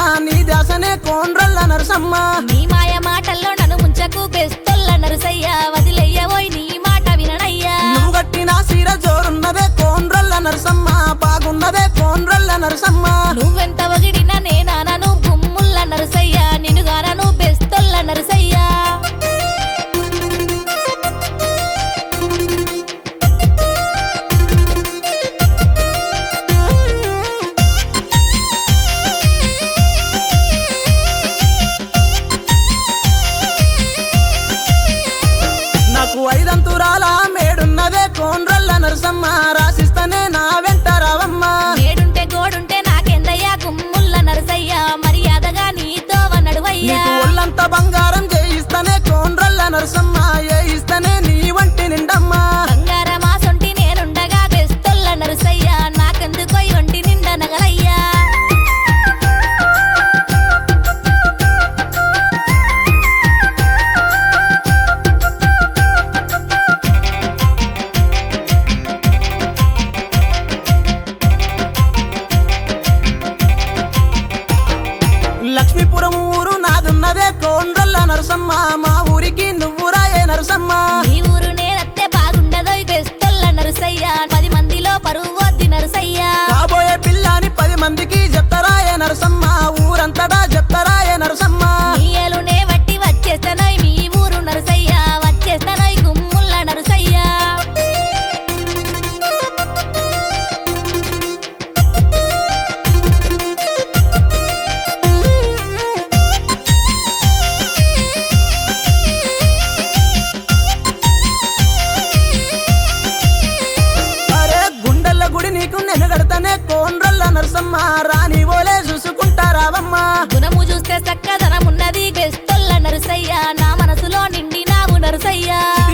నీ దాసనే కోండ్రల్ల నరసమ్మ నీ మాయ మాటల్లో నన్ను ముంచకు బెస్తొల్ల నరుసయ్యా వదిలేయవోయ్ నీ మాట విననయ్యా నువ్వు కట్టిన సీర జోరున్నదే కోండ్రల్ల నరసమ్మ బాగున్నదే కోండ్రల్ల నరసమ్మ నువ్వెంత వగిడినా నేనానను గుమ్ముల్ల నరుసయ్యా నిన్నుగానను బెస్తొల్ల నరుసయ్యా నాకు ఐదంతురాల మేడున్నదే కోండ్రల్ల నరసమ్మ రాసిస్తనే నా వెంట రావమ్మ నేడుంటే గోడుంటే నాకెందయ్యా గుమ్ముల్ల నరుసయ్యా మర్యాదగా నీతో నడువయ్యా నీకు ఒళ్ళంత బంగారం చేయిస్తనే కోండ్రల్ల నరసమ్మ ఏ ఇస్తనే నీ వంటి నిండమ్మా బంగారమా సొంటి నేనుండగా బెస్తొల్ల నరుసయ్యా నాకెందుకో ఒంటి నిండా నగలయ్యా లక్ష్మీపురం ఊరు నాదున్నదే కోండ్రల్ల నరసమ్మ మా ఊరికి నువ్వు రాయే నరసమ్మ నీ ఊరు నేనత్తే బాగుండదో బెస్తొల్ల నరుసయ్యా పది మందిలో పరువు వద్ది నరుసయ్యా కాబోయే పిల్లని పది మందికి చెప్తారాయే నరసమ్మ ఊరంతటా చెప్తారాయే నరసమ్మ నీయలునే వట్టి వచ్చేస్తానోయ్ మీ ఊరు నరుసయ్యా వచ్చేస్తానోయ్ గుమ్ముల్ల నరుసయ్యా అరే గుండెల్ల గుడి నీకు నేను కడతానే కోండ్రల్ల నరసమ్మ రాని ఓలే చూసుకుంటారావమ్మ గుణము చూస్తే చక్కదనమున్నది బెస్తొల్ల నరుసయ్యా నా మనసులో నిండి నావు నరుసయ్యా